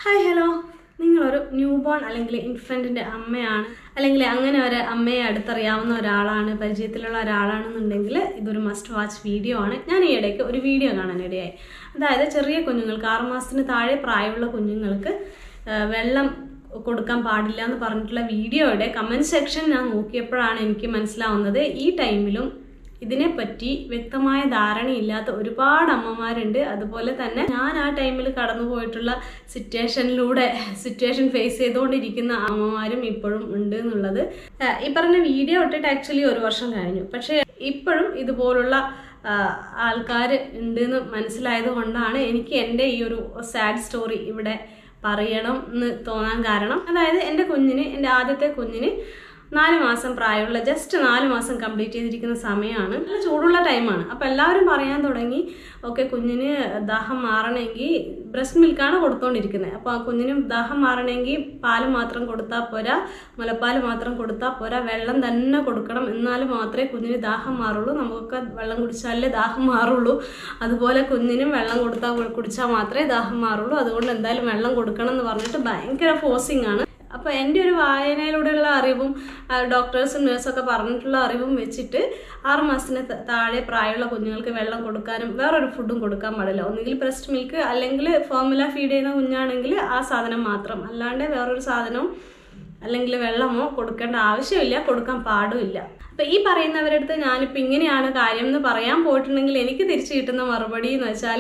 hi hello നിങ്ങളൊരു new born അല്ലെങ്കിൽ ഇൻഫൻറ്റിൻ്റെ അമ്മയാണ് അല്ലെങ്കിൽ അങ്ങനെ ഒരു അമ്മയെ അടുത്തറിയാവുന്ന ഒരാളാണ് പരിചയത്തിലുള്ള ഒരാളാണെന്നുണ്ടെങ്കിൽ ഇതൊരു മസ്റ്റ് വാച്ച് വീഡിയോ ആണ് ഞാൻ ഈ ഇടയ്ക്ക് ഒരു വീഡിയോ കാണാനിടയായി അതായത് ചെറിയ കുഞ്ഞുങ്ങൾക്ക് ആറ് മാസത്തിന് താഴെ പ്രായമുള്ള കുഞ്ഞുങ്ങൾക്ക് ആ, വെള്ളം കൊടുക്കാൻ പാടില്ല എന്ന് പറഞ്ഞിട്ടുള്ള വീഡിയോയുടെ കമൻറ്റ് സെക്ഷൻ ഞാൻ നോക്കിയപ്പോഴാണ് എനിക്ക് മനസ്സിലാവുന്നത് ഈ ടൈമിലും ഇതിനെപ്പറ്റി വ്യക്തമായ ധാരണയില്ലാത്ത ഒരുപാട് അമ്മമാരുണ്ട് അതുപോലെ തന്നെ ഞാൻ ആ ടൈമിൽ കടന്നു പോയിട്ടുള്ള സിറ്റുവേഷനിലൂടെ സിറ്റുവേഷൻ ഫേസ് ചെയ്തുകൊണ്ടിരിക്കുന്ന അമ്മമാരും ഇപ്പോഴും ഉണ്ട് എന്നുള്ളത് ആ, ഈ പറഞ്ഞ വീഡിയോ ഇട്ടിട്ട് ആക്ച്വലി ഒരു വർഷം കഴിഞ്ഞു പക്ഷേ ഇപ്പോഴും ഇതുപോലുള്ള ആൾക്കാർ ഉണ്ടെന്ന് മനസ്സിലായത് കൊണ്ടാണ് എനിക്ക് എൻ്റെ ഈ ഒരു സാഡ് സ്റ്റോറി ഇവിടെ പറയണം എന്ന് തോന്നാൻ കാരണം അതായത് എൻ്റെ കുഞ്ഞിന് എൻ്റെ ആദ്യത്തെ കുഞ്ഞിന് നാല് മാസം പ്രായമുള്ള ജസ്റ്റ് നാല് മാസം കംപ്ലീറ്റ് ചെയ്തിരിക്കുന്ന സമയമാണ് നല്ല ചൂടുള്ള ടൈമാണ് അപ്പോൾ എല്ലാവരും പറയാൻ തുടങ്ങി ഓക്കെ കുഞ്ഞിന് ദാഹം മാറണമെങ്കിൽ ബ്രസ്റ്റ് മിൽക്കാണ് കൊടുത്തുകൊണ്ടിരിക്കുന്നത് അപ്പോൾ ആ കുഞ്ഞിന് ദാഹം മാറണമെങ്കിൽ പാല് മാത്രം കൊടുത്താൽ പോരാ മുലപ്പാൽ മാത്രം കൊടുത്താൽ പോരാ വെള്ളം തന്നെ കൊടുക്കണം എന്നാൽ മാത്രമേ കുഞ്ഞിന് ദാഹം മാറുള്ളൂ നമുക്കൊക്കെ വെള്ളം കുടിച്ചാലേ ദാഹം മാറുള്ളൂ അതുപോലെ കുഞ്ഞിനും വെള്ളം കൊടുത്താൽ കുടിച്ചാൽ മാത്രമേ ദാഹം മാറുള്ളൂ അതുകൊണ്ട് എന്തായാലും വെള്ളം കൊടുക്കണം എന്ന് പറഞ്ഞിട്ട് ഭയങ്കര ഫോഴ്സിങ് ആണ് അപ്പോൾ എൻ്റെ ഒരു വായനയിലൂടെയുള്ള അറിവും ഡോക്ടേഴ്സും നേഴ്സൊക്കെ പറഞ്ഞിട്ടുള്ള അറിവും വെച്ചിട്ട് ആറ് മാസത്തിന് ത- താഴെ പ്രായമുള്ള കുഞ്ഞുങ്ങൾക്ക് വെള്ളം കൊടുക്കാനും വേറൊരു ഫുഡും കൊടുക്കാൻ പാടില്ല ഒന്നുകിൽ ബ്രസ്റ്റ് മിൽക്ക് അല്ലെങ്കിൽ ഫോർമുല ഫീഡ് ചെയ്യുന്ന കുഞ്ഞാണെങ്കിൽ ആ സാധനം മാത്രം അല്ലാണ്ട് വേറൊരു സാധനവും അല്ലെങ്കിൽ വെള്ളമോ കൊടുക്കേണ്ട ആവശ്യമില്ല കൊടുക്കാൻ പാടുമില്ല അപ്പം ഈ പറയുന്നവരുടെ അടുത്ത് ഞാനിപ്പോൾ ഇങ്ങനെയാണ് കാര്യം എന്ന് പറയാൻ പോയിട്ടുണ്ടെങ്കിൽ എനിക്ക് തിരിച്ചു കിട്ടുന്ന മറുപടി എന്ന് വെച്ചാൽ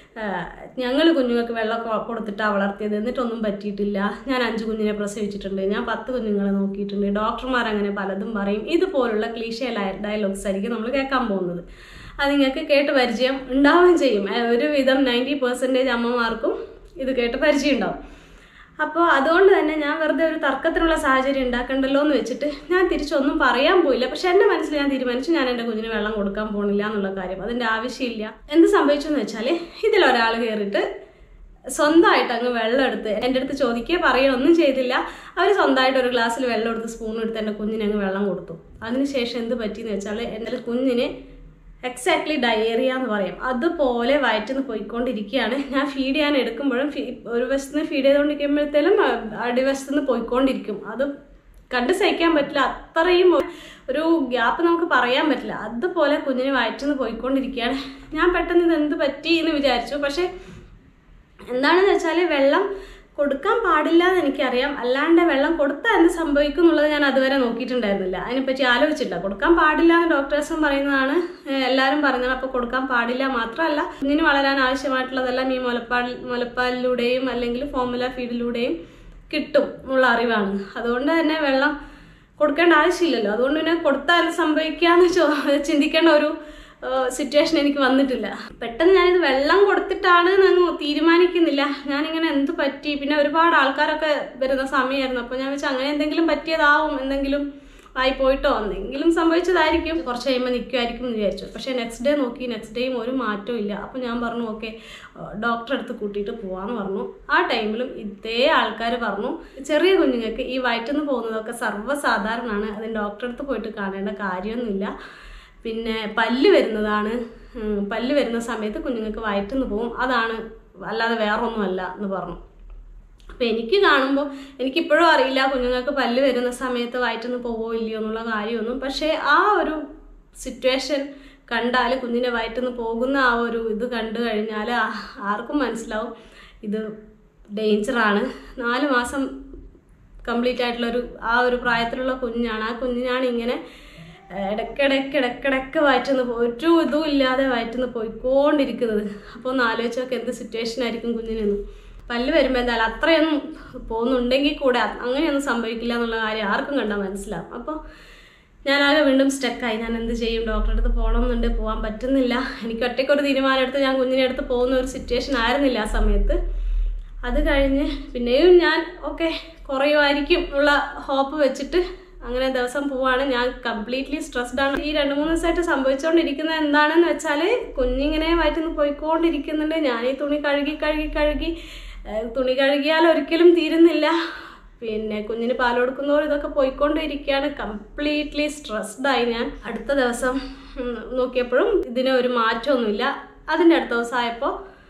ഞങ്ങൾ കുഞ്ഞുങ്ങൾക്ക് വെള്ളം കൊ- കൊടുത്തിട്ടാണ് വളർത്തിയത് എന്നിട്ടൊന്നും പറ്റിയിട്ടില്ല ഞാൻ അഞ്ച് കുഞ്ഞിനെ പ്രസവിച്ചിട്ടുണ്ട് ഞാൻ പത്ത് കുഞ്ഞുങ്ങളെ നോക്കിയിട്ടുണ്ട് ഡോക്ടർമാർ അങ്ങനെ പലതും പറയും ഇതുപോലുള്ള ക്ലീഷേ ഡയലോഗ്സ് ആയിരിക്കും നമ്മൾ കേൾക്കാൻ പോകുന്നത് അത് നിങ്ങൾക്ക് കേട്ട് പരിചയം ഉണ്ടാവുകയും ചെയ്യും ഏ, ഒരുവിധം നയൻറ്റി പെർസെൻറ്റേജ് അമ്മമാർക്കും ഇത് കേട്ട് പരിചയം ഉണ്ടാവും അപ്പോൾ അതുകൊണ്ട് തന്നെ ഞാൻ വെറുതെ ഒരു തർക്കത്തിനുള്ള സാഹചര്യം ഉണ്ടാക്കണ്ടല്ലോ എന്ന് വെച്ചിട്ട് ഞാൻ തിരിച്ചൊന്നും പറയാൻ പോയില്ല പക്ഷെ എൻ്റെ മനസ്സിൽ ഞാൻ തീരുമാനിച്ചു ഞാൻ എൻ്റെ കുഞ്ഞിന് വെള്ളം കൊടുക്കാൻ പോണില്ല എന്നുള്ള കാര്യം അതിൻ്റെ ആവശ്യമില്ല എന്ത് സംഭവിച്ചു എന്ന് വെച്ചാൽ ഇതിലൊരാൾ കയറിയിട്ട് സ്വന്തമായിട്ട് അങ്ങ് വെള്ളം എടുത്ത് എൻ്റെ അടുത്ത് ചോദിക്കുകയോ പറയുകയോ ഒന്നും ചെയ്തില്ല അവർ സ്വന്തമായിട്ട് ഒരു ഗ്ലാസ്സിൽ വെള്ളം എടുത്ത് സ്പൂൺ എടുത്ത് എൻ്റെ കുഞ്ഞിന് അങ്ങ് വെള്ളം കൊടുത്തു അതിനുശേഷം എന്ത് പറ്റിയെന്ന് വെച്ചാൽ എൻ്റെ കുഞ്ഞിന് എക്സാക്ട്ലി ഡയേറിയ എന്ന് പറയും അതുപോലെ വയറ്റിന്ന് പോയിക്കൊണ്ടിരിക്കുകയാണ് ഞാൻ ഫീഡ് ചെയ്യാൻ എടുക്കുമ്പോഴും ഫീ- ഒരു വശത്തുനിന്ന് ഫീഡ് ചെയ്തുകൊണ്ടിരിക്കുമ്പോഴത്തേലും അ- അടിവശത്തുനിന്ന് പോയിക്കൊണ്ടിരിക്കും അത് കണ്ട് സഹിക്കാൻ പറ്റില്ല അത്രയും ഒരു- ഒരു ഗ്യാപ്പ് നമുക്ക് പറയാൻ പറ്റില്ല അതുപോലെ കുഞ്ഞിന് വയറ്റിന്ന് പോയിക്കൊണ്ടിരിക്കുകയാണ് ഞാൻ പെട്ടെന്ന് ഇത് എന്ത് പറ്റി എന്ന് വിചാരിച്ചു പക്ഷേ എന്താണെന്ന് വെച്ചാൽ വെള്ളം കൊടുക്കാൻ പാടില്ല എന്ന് എനിക്കറിയാം അല്ലാണ്ട് വെള്ളം കൊടുത്താൽ എന്ത് സംഭവിക്കും എന്നുള്ളത് ഞാൻ അതുവരെ നോക്കിയിട്ടുണ്ടായിരുന്നില്ല അതിനെപ്പറ്റി ആലോചിച്ചില്ല കൊടുക്കാൻ പാടില്ല എന്ന് ഡോക്ടേഴ്സും പറയുന്നതാണ് ഏഹ് എല്ലാവരും പറയുന്നത് അപ്പോൾ കൊടുക്കാൻ പാടില്ല മാത്രമല്ല കുഞ്ഞിന് വളരാൻ ആവശ്യമായിട്ടുള്ളതെല്ലാം ഈ മുലപ്പാൽ മുലപ്പാലിലൂടെയും അല്ലെങ്കിൽ ഫോമുല ഫീഡിലൂടെയും കിട്ടും എന്നുള്ള അറിവാണ് അതുകൊണ്ട് തന്നെ വെള്ളം കൊടുക്കേണ്ട ആവശ്യമില്ലല്ലോ അതുകൊണ്ട് പിന്നെ കൊടുത്താൽ എന്ത് സംഭവിക്കാന്ന് ചോ ചിന്തിക്കേണ്ട ഒരു സിറ്റുവേഷൻ എനിക്ക് വന്നിട്ടില്ല പെട്ടെന്ന് ഞാനിത് വെള്ളം കൊടുത്തിട്ടാണ് എന്ന് തീരുമാനിക്കുന്നില്ല ഞാനിങ്ങനെ എന്ത് പറ്റി പിന്നെ ഒരുപാട് ആൾക്കാരൊക്കെ വരുന്ന സമയമായിരുന്നു അപ്പോൾ ഞാൻ വെച്ചാൽ അങ്ങനെ എന്തെങ്കിലും പറ്റിയതാവും എന്തെങ്കിലും ആയി പോയിട്ടോ എന്തെങ്കിലും സംഭവിച്ചതായിരിക്കും കുറച്ച് കഴിയുമ്പോൾ നിൽക്കുമായിരിക്കും എന്ന് വിചാരിച്ചു പക്ഷേ നെക്സ്റ്റ് ഡേ നോക്കി നെക്സ്റ്റ് ഡേയും ഒരു മാറ്റവും ഇല്ല അപ്പോൾ ഞാൻ പറഞ്ഞു ഓക്കെ ഡോക്ടറെ അടുത്ത് കൂട്ടിയിട്ട് പോവാന്ന് പറഞ്ഞു ആ ടൈമിലും ഇതേ ആൾക്കാർ പറഞ്ഞു ചെറിയ കുഞ്ഞുങ്ങൾക്ക് ഈ വയറ്റിന്ന് പോകുന്നതൊക്കെ സർവ്വസാധാരണമാണ് അതിന് ഡോക്ടറെ അടുത്ത് പോയിട്ട് കാണേണ്ട കാര്യമൊന്നുമില്ല പിന്നെ പല്ല് വരുന്നതാണ് ഉം, പല്ല് വരുന്ന സമയത്ത് കുഞ്ഞുങ്ങൾക്ക് വയറ്റുനിന്ന് പോകും അതാണ് അല്ലാതെ വേറൊന്നുമല്ല എന്ന് പറഞ്ഞു അപ്പം എനിക്ക് കാണുമ്പോൾ എനിക്കിപ്പോഴും അറിയില്ല കുഞ്ഞുങ്ങൾക്ക് പല്ല് വരുന്ന സമയത്ത് വയറ്റുനിന്ന് പോവോ ഇല്ലയോ എന്നുള്ള കാര്യമൊന്നും പക്ഷേ ആ ഒരു സിറ്റുവേഷൻ കണ്ടാൽ കുഞ്ഞിനെ വയറ്റുനിന്ന് പോകുന്ന ആ ഒരു ഇത് കണ്ടു കഴിഞ്ഞാൽ ആ- ആർക്കും മനസ്സിലാവും ഇത് ഡേഞ്ചറാണ് നാല് മാസം കംപ്ലീറ്റ് ആയിട്ടുള്ള ഒരു ആ ഒരു പ്രായത്തിലുള്ള കുഞ്ഞാണ് ആ കുഞ്ഞിനാണ് ഇങ്ങനെ ഏഹ്, ഇടയ്ക്കിടയ്ക്ക് ഇടയ്ക്കിടയ്ക്ക് വയറ്റുന്ന ഒരു ഇതും ഇല്ലാതെ വയറ്റുന്ന പോയിക്കൊണ്ടിരിക്കുന്നത് അപ്പോൾ ഒന്ന് ആലോചിച്ച് നോക്ക് എന്ത് സിറ്റുവേഷൻ ആയിരിക്കും കുഞ്ഞിനെന്ന് പല്ല് വരുമ്പോൾ എന്തായാലും അത്രയൊന്നും പോകുന്നുണ്ടെങ്കിൽ കൂടെ അങ്ങനെയൊന്നും സംഭവിക്കില്ല എന്നുള്ള കാര്യം ആർക്കും കണ്ടാൽ മനസ്സിലാവും അപ്പോൾ ഞാനാകെ വീണ്ടും സ്റ്റക്കായി ഞാൻ എന്ത് ചെയ്യും ഡോക്ടറെ അടുത്ത് പോകണമെന്നുണ്ട് പോകാൻ പറ്റുന്നില്ല എനിക്ക് ഒറ്റയ്ക്കൊരു തീരുമാനം എടുത്ത് ഞാൻ കുഞ്ഞിനെ അടുത്ത് പോകുന്ന ഒരു സിറ്റുവേഷൻ ആയിരുന്നില്ല ആ സമയത്ത് അത് കഴിഞ്ഞ് പിന്നെയും ഞാൻ ഓക്കെ കുറയുമായിരിക്കും ഉള്ള ഹോപ്പ് വെച്ചിട്ട് അങ്ങനെ ദിവസം പോവാണ് ഞാൻ കംപ്ലീറ്റ്ലി സ്ട്രെസ്ഡ് ആണ് ഈ രണ്ട് മൂന്ന് ദിവസമായിട്ട് സംഭവിച്ചുകൊണ്ടിരിക്കുന്നത് എന്താണെന്ന് വെച്ചാൽ കുഞ്ഞിങ്ങനെ വയറ്റിന്ന് പോയിക്കൊണ്ടിരിക്കുന്നുണ്ട് ഞാൻ ഈ തുണി കഴുകി കഴുകി കഴുകി ഏഹ് തുണി കഴുകിയാൽ ഒരിക്കലും തീരുന്നില്ല പിന്നെ കുഞ്ഞിന് പാൽ കൊടുക്കുന്നവർ ഇതൊക്കെ പോയിക്കൊണ്ടിരിക്കുകയാണ് കംപ്ലീറ്റ്ലി സ്ട്രെസ്ഡായി ഞാൻ അടുത്ത ദിവസം ഉം, നോക്കിയപ്പോഴും ഇതിന് ഒരു മാറ്റമൊന്നുമില്ല അതിൻ്റെ അടുത്ത ദിവസം ആയപ്പോൾ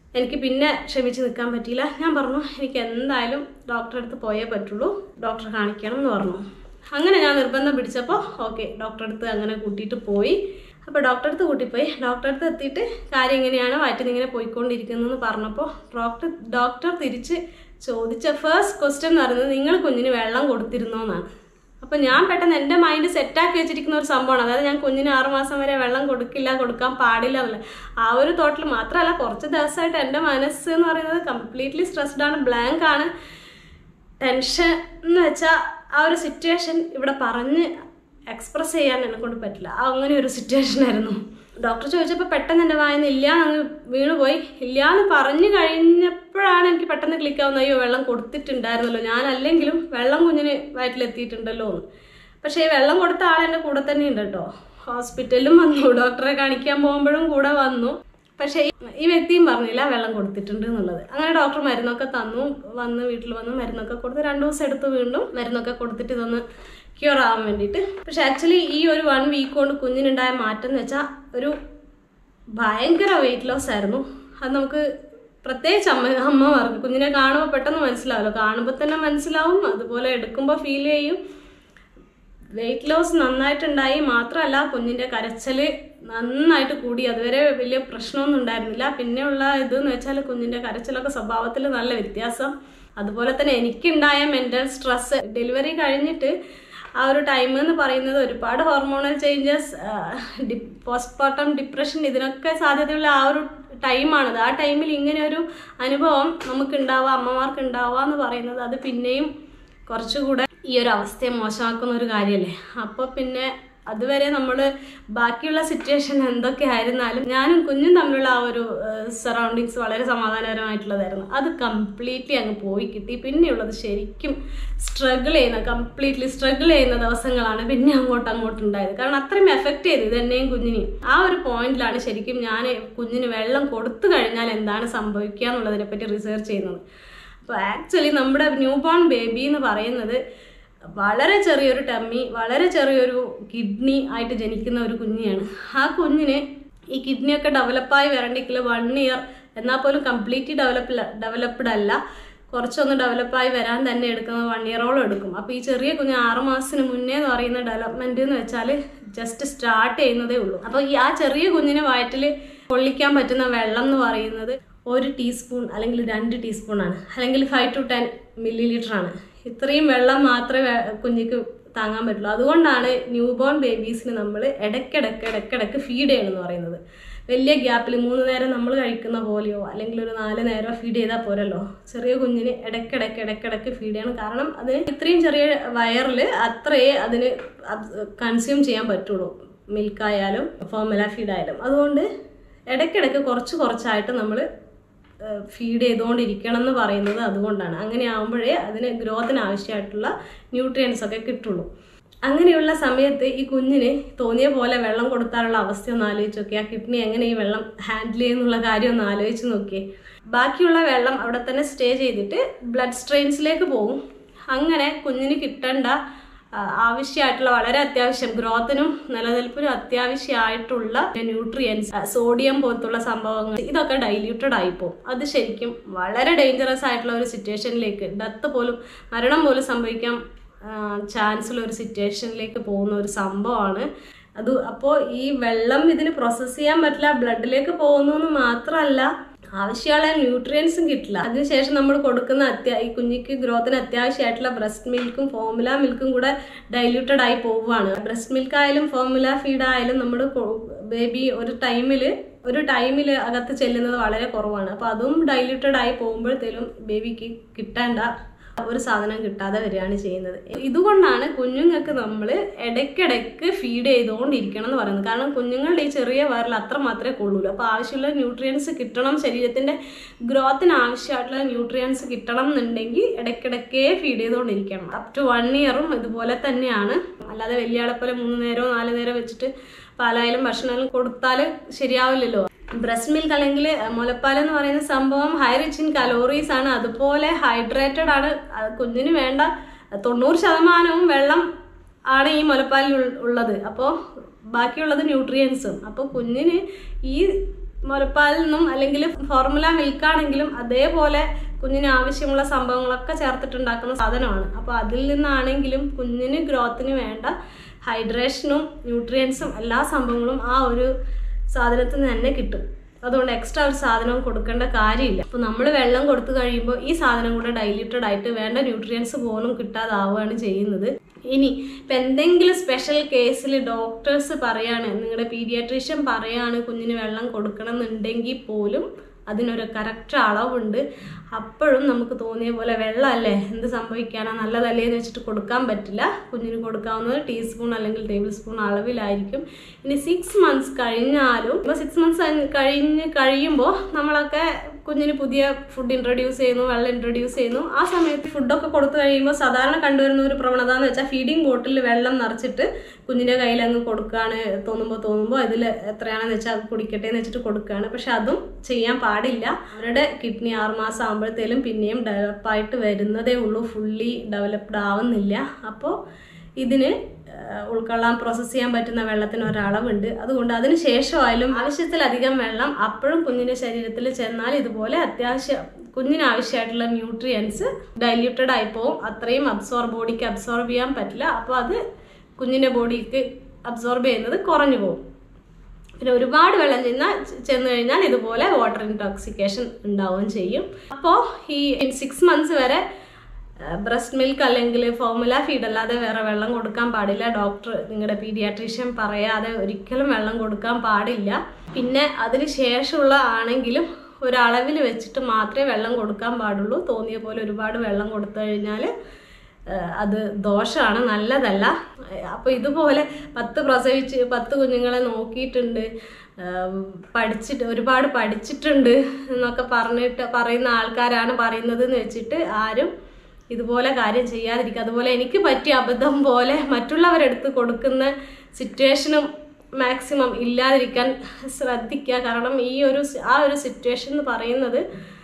എനിക്ക് പിന്നെ ക്ഷമിച്ച് നിൽക്കാൻ പറ്റിയില്ല ഞാൻ പറഞ്ഞു എനിക്ക് എന്തായാലും ഡോക്ടറെ അടുത്ത് പോയേ പറ്റുള്ളൂ ഡോക്ടറെ കാണിക്കണം എന്ന് പറഞ്ഞു അങ്ങനെ ഞാൻ നിർബന്ധം പിടിച്ചപ്പോൾ ഓക്കെ ഡോക്ടറെ അടുത്ത് അങ്ങനെ കൂട്ടിയിട്ട് പോയി അപ്പോൾ ഡോക്ടറെ അടുത്ത് കൂട്ടിപ്പോയി ഡോക്ടറെ അടുത്ത് എത്തിയിട്ട് കാര്യം എങ്ങനെയാണ് വയറ്റിൽ ഇങ്ങനെ പോയിക്കൊണ്ടിരിക്കുന്നതെന്ന് പറഞ്ഞപ്പോൾ ഡോക്ടർ ഡോക്ടർ തിരിച്ച് ചോദിച്ച ഫസ്റ്റ് ക്വസ്റ്റ്യൻ എന്ന് പറയുന്നത് നിങ്ങൾ കുഞ്ഞിന് വെള്ളം കൊടുത്തിരുന്നോ എന്നാണ് അപ്പം ഞാൻ പെട്ടെന്ന് എൻ്റെ മൈൻഡ് സെറ്റാക്കി വെച്ചിരിക്കുന്ന ഒരു സംഭവമാണ് അതായത് ഞാൻ കുഞ്ഞിന് ആറുമാസം വരെ വെള്ളം കൊടുക്കില്ല കൊടുക്കാൻ പാടില്ല എന്നുള്ള ആ ഒരു തോട്ടിൽ മാത്രമല്ല കുറച്ച് ദിവസമായിട്ട് എൻ്റെ മനസ്സ് എന്ന് പറയുന്നത് കംപ്ലീറ്റ്ലി സ്ട്രെസ്ഡ് ആണ് ബ്ലാങ്ക് ആണ് ടെൻഷൻ എന്ന് വെച്ചാൽ ആ ഒരു സിറ്റുവേഷൻ ഇവിടെ പറഞ്ഞ് എക്സ്പ്രസ് ചെയ്യാൻ എന്നെ കൊണ്ട് പറ്റില്ല ആ അങ്ങനെ ഒരു സിറ്റുവേഷൻ ആയിരുന്നു ഡോക്ടർ ചോദിച്ചപ്പോൾ പെട്ടെന്ന് എൻ്റെ വായന്ന് ഇല്ല അങ്ങ് വീണുപോയി ഇല്ല എന്ന് പറഞ്ഞു കഴിഞ്ഞപ്പോഴാണ് എനിക്ക് പെട്ടെന്ന് ക്ലിക്ക് ആവുന്നത് അയ്യോ വെള്ളം കൊടുത്തിട്ടുണ്ടായിരുന്നല്ലോ ഞാൻ അല്ലെങ്കിലും വെള്ളം കുഞ്ഞിന് വയറ്റിലെത്തിയിട്ടുണ്ടല്ലോ എന്ന് പക്ഷേ ഈ വെള്ളം കൊടുത്ത ആൾ എൻ്റെ കൂടെ തന്നെ ഉണ്ട് കേട്ടോ ഹോസ്പിറ്റലിലും വന്നു ഡോക്ടറെ കാണിക്കാൻ പോകുമ്പോഴും കൂടെ വന്നു പക്ഷേ ഈ- ഈ വ്യക്തിയും പറഞ്ഞില്ല വെള്ളം കൊടുത്തിട്ടുണ്ട് എന്നുള്ളത് അങ്ങനെ ഡോക്ടർ മരുന്നൊക്കെ തന്നു വന്ന് വീട്ടിൽ വന്ന് മരുന്നൊക്കെ കൊടുത്ത് രണ്ട് ദിവസം എടുത്ത് വീണ്ടും മരുന്നൊക്കെ കൊടുത്തിട്ട് ഇതൊന്ന് ക്യൂർ ആവാൻ വേണ്ടിയിട്ട് പക്ഷെ ആക്ച്വലി ഈ ഒരു വൺ വീക്ക് കൊണ്ട് കുഞ്ഞിനുണ്ടായ മാറ്റം എന്ന് വെച്ചാൽ ഒരു ഭയങ്കര വെയിറ്റ് ലോസ് ആയിരുന്നു അത് നമുക്ക് പ്രത്യേകിച്ച് അമ്മ അമ്മമാർക്ക് കുഞ്ഞിനെ കാണുമ്പോൾ പെട്ടെന്ന് മനസ്സിലാവുമല്ലോ കാണുമ്പോൾ തന്നെ മനസ്സിലാവും അതുപോലെ എടുക്കുമ്പോൾ ഫീൽ ചെയ്യും വെയിറ്റ് ലോസ് നന്നായിട്ടുണ്ടായി മാത്രമല്ല കുഞ്ഞിൻ്റെ കരച്ചൽ നന്നായിട്ട് കൂടി അതുവരെ വലിയ പ്രശ്നമൊന്നും ഉണ്ടായിരുന്നില്ല പിന്നെയുള്ള ഇതെന്ന് വെച്ചാൽ കുഞ്ഞിൻ്റെ കരച്ചിലൊക്കെ സ്വഭാവത്തിൽ നല്ല വ്യത്യാസം അതുപോലെ തന്നെ എനിക്കുണ്ടായ മെൻ്റൽ സ്ട്രെസ് ഡെലിവറി കഴിഞ്ഞിട്ട് ആ ഒരു ടൈം എന്ന് പറയുന്നത് ഒരുപാട് ഹോർമോണൽ ചേഞ്ചസ് പോസ്റ്റ്മോർട്ടം ഡിപ്രഷൻ ഇതിനൊക്കെ സാധ്യതയുള്ള ആ ഒരു ടൈമാണിത് ആ ടൈമിൽ ഇങ്ങനെ ഒരു അനുഭവം നമുക്ക് ഉണ്ടാവുക അമ്മമാർക്ക് ഉണ്ടാവുക എന്ന് പറയുന്നത് അത് പിന്നെയും കുറച്ചുകൂടെ ഈ ഒരു അവസ്ഥയെ മോശമാക്കുന്ന ഒരു കാര്യമല്ലേ അപ്പോൾ പിന്നെ അതുവരെ നമ്മൾ ബാക്കിയുള്ള സിറ്റുവേഷൻ എന്തൊക്കെ ആയിരുന്നാലും ഞാനും കുഞ്ഞും തമ്മിലുള്ള ആ ഒരു സറൗണ്ടിങ്സ് വളരെ സമാധാനപരമായിട്ടുള്ളതായിരുന്നു അത് കംപ്ലീറ്റ്ലി അങ്ങ് പോയി കിട്ടി പിന്നെയുള്ളത് ശരിക്കും സ്ട്രഗിൾ ചെയ്യുന്ന കംപ്ലീറ്റ്ലി സ്ട്രഗിൾ ചെയ്യുന്ന ദിവസങ്ങളാണ് പിന്നെ അങ്ങോട്ട് അങ്ങോട്ട് ഉണ്ടായത് കാരണം അത്രയും എഫക്റ്റ് ചെയ്തു ഇത് എന്നെയും കുഞ്ഞിനെയും ആ ഒരു പോയിന്റിലാണ് ശരിക്കും ഞാൻ കുഞ്ഞിന് വെള്ളം കൊടുത്തു കഴിഞ്ഞാൽ എന്താണ് സംഭവിക്കുക എന്നുള്ളതിനെ പറ്റി റിസർച്ച് ചെയ്യുന്നത് അപ്പോൾ ആക്ച്വലി നമ്മുടെ ന്യൂ ബോൺ ബേബി എന്ന് പറയുന്നത് വളരെ ചെറിയൊരു ടമ്മി വളരെ ചെറിയൊരു കിഡ്നി ആയിട്ട് ജനിക്കുന്ന ഒരു കുഞ്ഞിയാണ് ആ കുഞ്ഞിന് ഈ കിഡ്നിയൊക്കെ ഡെവലപ്പായി വരണ്ടെങ്കിൽ വൺ ഇയർ എന്നാൽ പോലും കംപ്ലീറ്റ്ലി ഡെവലപ്പ് ഡെവലപ്ഡ് അല്ല കുറച്ചൊന്ന് ഡെവലപ്പായി വരാൻ തന്നെ എടുക്കുന്നത് വൺ ഇയറോളം എടുക്കും അപ്പോൾ ഈ ചെറിയ കുഞ്ഞ് ആറ് മാസത്തിന് മുന്നേ എന്ന് പറയുന്ന ഡെവലപ്മെൻറ്റ് എന്ന് വെച്ചാൽ ജസ്റ്റ് സ്റ്റാർട്ട് ചെയ്യുന്നതേ ഉള്ളൂ അപ്പോൾ ഈ ആ ചെറിയ കുഞ്ഞിന് വയറ്റിൽ കൊള്ളിക്കാൻ പറ്റുന്ന വെള്ളം എന്ന് പറയുന്നത് ഒരു ടീസ്പൂൺ അല്ലെങ്കിൽ രണ്ട് ടീസ്പൂൺ ആണ് അല്ലെങ്കിൽ five to ten millilitre ആണ് ഇത്രയും വെള്ളം മാത്രമേ വേ- കുഞ്ഞിക്ക് താങ്ങാൻ പറ്റുള്ളൂ അതുകൊണ്ടാണ് ന്യൂ ബോൺ ബേബീസിന് നമ്മൾ ഇടയ്ക്കിടയ്ക്ക് ഇടയ്ക്കിടയ്ക്ക് ഫീഡ് ചെയ്യണമെന്ന് പറയുന്നത് വലിയ ഗ്യാപ്പിൽ മൂന്ന് നേരം നമ്മൾ കഴിക്കുന്ന പോലെയോ അല്ലെങ്കിൽ ഒരു നാല് നേരം ഫീഡ് ചെയ്താൽ പോരല്ലോ ചെറിയ കുഞ്ഞിന് ഇടയ്ക്കിടയ്ക്ക് ഇടയ്ക്കിടയ്ക്ക് ഫീഡ് ചെയ്യണം കാരണം അതിന് ഇത്രയും ചെറിയ വയറിൽ അത്രയേ അതിന് കൺസ്യൂം ചെയ്യാൻ പറ്റുള്ളൂ മിൽക്കായാലും ഫോർമുല ഫീഡായാലും അതുകൊണ്ട് ഇടയ്ക്കിടയ്ക്ക് കുറച്ച് കുറച്ചായിട്ട് നമ്മൾ ഫീഡ് ചെയ്തുകൊണ്ടിരിക്കണം എന്ന് പറയുന്നത് അതുകൊണ്ടാണ് അങ്ങനെ ആകുമ്പോഴേ അതിന് ഗ്രോത്തിന് ആവശ്യമായിട്ടുള്ള ന്യൂട്രിയൻസ് ഒക്കെ കിട്ടുള്ളൂ അങ്ങനെയുള്ള സമയത്ത് ഈ കുഞ്ഞിന് തോന്നിയ പോലെ വെള്ളം കൊടുത്താലുള്ള അവസ്ഥ ഒന്ന് ആലോചിച്ച് നോക്കിയേ ആ കിഡ്നി എങ്ങനെ ഈ വെള്ളം ഹാൻഡിൽ ചെയ്യുന്നുള്ള കാര്യം ഒന്ന് ആലോചിച്ച് നോക്കിയേ ബാക്കിയുള്ള വെള്ളം അവിടെ തന്നെ സ്റ്റേ ചെയ്തിട്ട് ബ്ലഡ് സ്ട്രെയിൻസിലേക്ക് പോകും അങ്ങനെ കുഞ്ഞിന് കിട്ടേണ്ട ആ, ആവശ്യമായിട്ടുള്ള വളരെ അത്യാവശ്യം ഗ്രോത്തിനും നിലനിൽപ്പിനും അത്യാവശ്യമായിട്ടുള്ള ന്യൂട്രിയൻസ് സോഡിയം പോലത്തുള്ള സംഭവങ്ങൾ ഇതൊക്കെ ഡൈല്യൂട്ടഡ് ആയിപ്പോവും അത് ശരിക്കും വളരെ ഡേഞ്ചറസ് ആയിട്ടുള്ള ഒരു സിറ്റുവേഷനിലേക്ക് ഡെത്ത് പോലും മരണം പോലും സംഭവിക്കാൻ ചാൻസ് ഉള്ള ഒരു സിറ്റുവേഷനിലേക്ക് പോകുന്ന ഒരു സംഭവമാണ് അത് അപ്പോൾ ഈ വെള്ളം ഇതിന് പ്രോസസ്സ് ചെയ്യാൻ പറ്റില്ല ബ്ലഡിലേക്ക് പോകുന്നു എന്ന് മാത്രമല്ല ആവശ്യമുള്ള ന്യൂട്രിയൻസും കിട്ടില്ല അതിനുശേഷം നമ്മൾ കൊടുക്കുന്ന അത്യാ ഈ കുഞ്ഞിക്ക് ഗ്രോത്തിന് അത്യാവശ്യമായിട്ടുള്ള ബ്രസ്റ്റ് മിൽക്കും ഫോർമുല മിൽക്കും കൂടെ ഡൈല്യൂട്ടഡ് ആയി പോവുകയാണ് ബ്രസ്റ്റ് മിൽക്ക് ആയാലും ഫോർമുല ഫീഡ് ആയാലും നമ്മൾ ബേബി ഒരു ടൈമിൽ ഒരു ടൈമിൽ അകത്ത് ചെല്ലുന്നത് വളരെ കുറവാണ് അപ്പോൾ അതും ഡൈല്യൂട്ടഡ് ആയി പോകുമ്പോഴത്തേലും ബേബിക്ക് കിട്ടേണ്ട ഒരു സാധനം കിട്ടാതെ വരികയാണ് ചെയ്യുന്നത് ഇതുകൊണ്ടാണ് കുഞ്ഞുങ്ങൾക്ക് നമ്മൾ ഇടയ്ക്കിടയ്ക്ക് ഫീഡ് ചെയ്തുകൊണ്ടിരിക്കണം എന്ന് പറയുന്നത് കാരണം കുഞ്ഞുങ്ങളുടെ ഈ ചെറിയ വയറിൽ അത്ര മാത്രമേ കൊള്ളൂലൂ അപ്പോൾ ആവശ്യമുള്ള ന്യൂട്രിയൻസ് കിട്ടണം ശരീരത്തിൻ്റെ ഗ്രോത്തിന് ആവശ്യമായിട്ടുള്ള ന്യൂട്രിയൻസ് കിട്ടണം എന്നുണ്ടെങ്കിൽ ഇടയ്ക്കിടയ്ക്കേ ഫീഡ് ചെയ്തുകൊണ്ടിരിക്കണം അപ് ടു വൺ ഇയറും ഇതുപോലെ തന്നെയാണ് അല്ലാതെ വലിയ ആളെ പോലെ മൂന്ന് നേരമോ നാല് നേരം വെച്ചിട്ട് പാലായാലും ഭക്ഷണമായാലും കൊടുത്താൽ ശരിയാവില്ലല്ലോ ബ്രസ്റ്റ് മിൽക്ക് അല്ലെങ്കിൽ മുലപ്പാൽ എന്ന് പറയുന്ന സംഭവം ഹൈ റിച്ച് ഇൻ കലോറീസ് ആണ് അതുപോലെ ഹൈഡ്രേറ്റഡ് ആണ് അത് കുഞ്ഞിന് വേണ്ട തൊണ്ണൂറ് ശതമാനവും വെള്ളം ആണ് ഈ മുലപ്പാലിൽ ഉൾ- ഉള്ളത് അപ്പോൾ ബാക്കിയുള്ളത് ന്യൂട്രിയൻസും അപ്പോൾ കുഞ്ഞിന് ഈ മുലപ്പാലിൽ നിന്നും അല്ലെങ്കിൽ ഫോർമുല മിൽക്കാണെങ്കിലും അതേപോലെ കുഞ്ഞിന് ആവശ്യമുള്ള സംഭവങ്ങളൊക്കെ ചേർത്തിട്ടുണ്ടാക്കുന്ന സാധനമാണ് അപ്പോൾ അതിൽ നിന്നാണെങ്കിലും കുഞ്ഞിന് ഗ്രോത്തിന് വേണ്ട ഹൈഡ്രേഷനും ന്യൂട്രിയൻസും എല്ലാ സംഭവങ്ങളും ആ ഒരു സാധനത്തിൽ നിന്ന് തന്നെ കിട്ടും അതുകൊണ്ട് എക്സ്ട്രാ ഒരു സാധനവും കൊടുക്കേണ്ട കാര്യമില്ല അപ്പോൾ നമ്മൾ വെള്ളം കൊടുത്തു കഴിയുമ്പോൾ ഈ സാധനം കൂടെ ഡൈല്യൂട്ടഡ് ആയിട്ട് വേണ്ട ന്യൂട്രിയൻസ് പോലും കിട്ടാതാവുകയാണ് ചെയ്യുന്നത് ഇനി ഇപ്പം എന്തെങ്കിലും സ്പെഷ്യൽ കേസിൽ ഡോക്ടേഴ്സ് പറയാണ് നിങ്ങളുടെ പീഡിയാട്രീഷ്യൻ പറയാണ് കുഞ്ഞിന് വെള്ളം കൊടുക്കണം എന്നുണ്ടെങ്കിൽ പോലും അതിനൊരു കറക്റ്റ് അളവുണ്ട് അപ്പോഴും നമുക്ക് തോന്നിയ പോലെ വെള്ളമല്ലേ എന്ത് സംഭവിക്കാനാ നല്ലതല്ലേ എന്ന് വെച്ചിട്ട് കൊടുക്കാൻ പറ്റില്ല കുഞ്ഞിന് കൊടുക്കാവുന്നത് ടീസ്പൂൺ അല്ലെങ്കിൽ ടേബിൾ സ്പൂൺ അളവിലായിരിക്കും ഇനി സിക്സ് മന്ത്സ് കഴിഞ്ഞാലും ഇപ്പോൾ സിക്സ് മന്ത്സ് കഴിഞ്ഞ് കഴിയുമ്പോൾ നമ്മളൊക്കെ കുഞ്ഞിന് പുതിയ ഫുഡ് ഇൻട്രൊഡ്യൂസ് ചെയ്യുന്നു വെള്ളം ഇൻട്രൊഡ്യൂസ് ചെയ്യുന്നു ആ സമയത്ത് ഫുഡൊക്കെ കൊടുത്തു കഴിയുമ്പോൾ സാധാരണ കണ്ടുവരുന്ന ഒരു പ്രവണത എന്ന് വെച്ചാൽ ഫീഡിങ് ബോട്ടിൽ വെള്ളം നിറച്ചിട്ട് കുഞ്ഞിൻ്റെ കയ്യിൽ അങ്ങ് കൊടുക്കുകയാണ് തോന്നുമ്പോൾ തോന്നുമ്പോൾ അതിൽ എത്രയാണെന്ന് വെച്ചാൽ അത് കുടിക്കട്ടെ എന്ന് വെച്ചിട്ട് കൊടുക്കുകയാണ് പക്ഷെ അതും ചെയ്യാൻ പാടില്ല അവരുടെ കിഡ്നി ആറുമാസം ആകുമ്പോഴത്തേലും പിന്നെയും ഡെവലപ്പായിട്ട് വരുന്നതേ ഉള്ളൂ ഫുള്ളി ഡെവലപ്ഡ് ആവുന്നില്ല അപ്പോൾ ഇതിന് ഏഹ്, ഉൾക്കൊള്ളാൻ പ്രോസസ്സ് ചെയ്യാൻ പറ്റുന്ന വെള്ളത്തിന് ഒരളവുണ്ട് അതുകൊണ്ട് അതിന് ശേഷമായാലും ആവശ്യത്തിലധികം വെള്ളം അപ്പോഴും കുഞ്ഞിൻ്റെ ശരീരത്തിൽ ചെന്നാൽ ഇതുപോലെ അത്യാവശ്യം കുഞ്ഞിന് ആവശ്യമായിട്ടുള്ള ന്യൂട്രിയൻസ് ഡൈല്യൂട്ടഡ് ആയി പോവും അത്രയും അബ്സോർബ് ബോഡിക്ക് അബ്സോർബ് ചെയ്യാൻ പറ്റില്ല അപ്പോൾ അത് കുഞ്ഞിൻ്റെ ബോഡിക്ക് അബ്സോർബ് ചെയ്യുന്നത് കുറഞ്ഞു പോകും പിന്നെ ഒരുപാട് വെള്ളം ചെന്ന ചെന്ന് കഴിഞ്ഞാൽ ഇതുപോലെ വാട്ടർ ഇൻടോക്സിക്കേഷൻ ഉണ്ടാവുകയും ചെയ്യും അപ്പോൾ ഈ സിക്സ് മന്ത്സ് വരെ ബ്രസ്റ്റ് മിൽക്ക് അല്ലെങ്കിൽ ഫോർമുല ഫീഡ് അല്ലാതെ വേറെ വെള്ളം കൊടുക്കാൻ പാടില്ല ഡോക്ടർ നിങ്ങളുടെ പീഡിയാട്രീഷ്യൻ പറയാതെ ഒരിക്കലും വെള്ളം കൊടുക്കാൻ പാടില്ല പിന്നെ അതിന് ശേഷമുള്ള ആണെങ്കിലും ഒരളവിൽ വെച്ചിട്ട് മാത്രമേ വെള്ളം കൊടുക്കാൻ പാടുള്ളൂ തോന്നിയ പോലെ ഒരുപാട് വെള്ളം കൊടുത്തു കഴിഞ്ഞാൽ ഏഹ് അത് ദോഷമാണ് നല്ലതല്ല അപ്പോൾ ഇതുപോലെ പത്ത് പ്രസവിച്ച് പത്ത് കുഞ്ഞുങ്ങളെ നോക്കിയിട്ടുണ്ട് ഏഹ് പഠിച്ചിട്ട് ഒരുപാട് പഠിച്ചിട്ടുണ്ട് എന്നൊക്കെ പറഞ്ഞിട്ട് പറയുന്ന ആൾക്കാരാണ് പറയുന്നത് എന്ന് വെച്ചിട്ട് ആരും ഇതുപോലെ കാര്യം ചെയ്യാതിരിക്കുക അതുപോലെ എനിക്ക് പറ്റിയ അബദ്ധം പോലെ മറ്റുള്ളവരെടുത്ത് കൊടുക്കുന്ന സിറ്റുവേഷനും മാക്സിമം ഇല്ലാതിരിക്കാൻ ശ്രദ്ധിക്കുക കാരണം ഈ ഒരു സി- ആ ഒരു സിറ്റുവേഷൻ എന്ന് പറയുന്നത്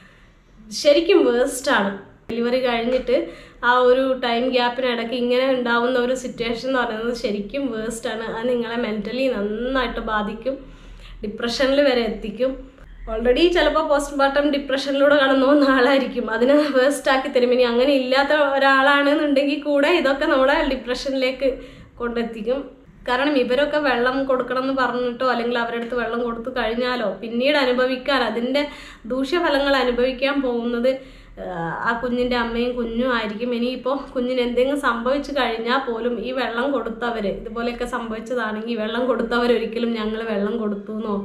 ശരിക്കും വേസ്റ്റാണ് ഡെലിവറി കഴിഞ്ഞിട്ട് ആ ഒരു ടൈം ഗ്യാപ്പിനിടയ്ക്ക് ഇങ്ങനെ ഉണ്ടാവുന്ന ഒരു സിറ്റുവേഷൻ എന്ന് പറയുന്നത് ശരിക്കും വേസ്റ്റാണ് അത് നിങ്ങളെ മെൻ്റലി നന്നായിട്ട് ബാധിക്കും ഡിപ്രഷനിൽ വരെ എത്തിക്കും ഓൾറെഡി ചിലപ്പോൾ പോസ്റ്റ് പാർട്ടം ഡിപ്രഷനിലൂടെ കടന്നു പോകുന്ന ആളായിരിക്കും അതിനെ വേസ്റ്റ് ആക്കി തരും ഇനി അങ്ങനെ ഇല്ലാത്ത ഒരാളാണെന്നുണ്ടെങ്കിൽ കൂടെ ഇതൊക്കെ നമ്മളെ ഡിപ്രഷനിലേക്ക് കൊണ്ടെത്തിക്കും കാരണം ഇവരൊക്കെ വെള്ളം കൊടുക്കണം എന്ന് പറഞ്ഞിട്ടോ അല്ലെങ്കിൽ അവരുടെ അടുത്ത് വെള്ളം കൊടുത്തു കഴിഞ്ഞാലോ പിന്നീട് അനുഭവിക്കാൻ അതിൻ്റെ ദൂഷ്യഫലങ്ങൾ അനുഭവിക്കാൻ പോകുന്നത് ആഹ് ആ കുഞ്ഞിൻ്റെ അമ്മയും കുഞ്ഞും ആയിരിക്കും ഇനിയിപ്പോൾ കുഞ്ഞിന് എന്തെങ്കിലും സംഭവിച്ചു കഴിഞ്ഞാൽ പോലും ഈ വെള്ളം കൊടുത്തവർ ഇതുപോലെയൊക്കെ സംഭവിച്ചതാണെങ്കിൽ വെള്ളം കൊടുത്തവർ ഒരിക്കലും ഞങ്ങൾ വെള്ളം കൊടുത്തു എന്നോ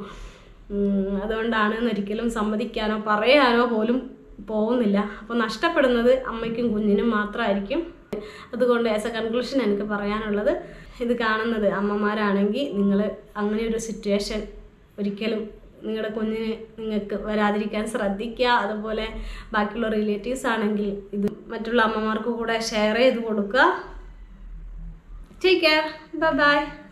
ഉം, അതുകൊണ്ടാണ് ഒരിക്കലും സമ്മതിക്കാനോ പറയാനോ പോലും പോകുന്നില്ല അപ്പോൾ നഷ്ടപ്പെടുന്നത് അമ്മയ്ക്കും കുഞ്ഞിനും മാത്രമായിരിക്കും അതുകൊണ്ട് ആസ് എ കൺക്ലൂഷൻ എനിക്ക് പറയാനുള്ളത് ഇത് കാണുന്നത് അമ്മമാരാണെങ്കിൽ നിങ്ങൾ അങ്ങനെ ഒരു സിറ്റുവേഷൻ ഒരിക്കലും നിങ്ങളുടെ കുഞ്ഞിന് നിങ്ങൾക്ക് വരാതിരിക്കാൻ ശ്രദ്ധിക്കുക അതുപോലെ ബാക്കിയുള്ള റിലേറ്റീവ്സ് ആണെങ്കിൽ ഇത് മറ്റുള്ള അമ്മമാർക്ക് കൂടെ ഷെയർ ചെയ്ത് കൊടുക്കുക ടേക്ക് കെയർ ബൈ ബൈ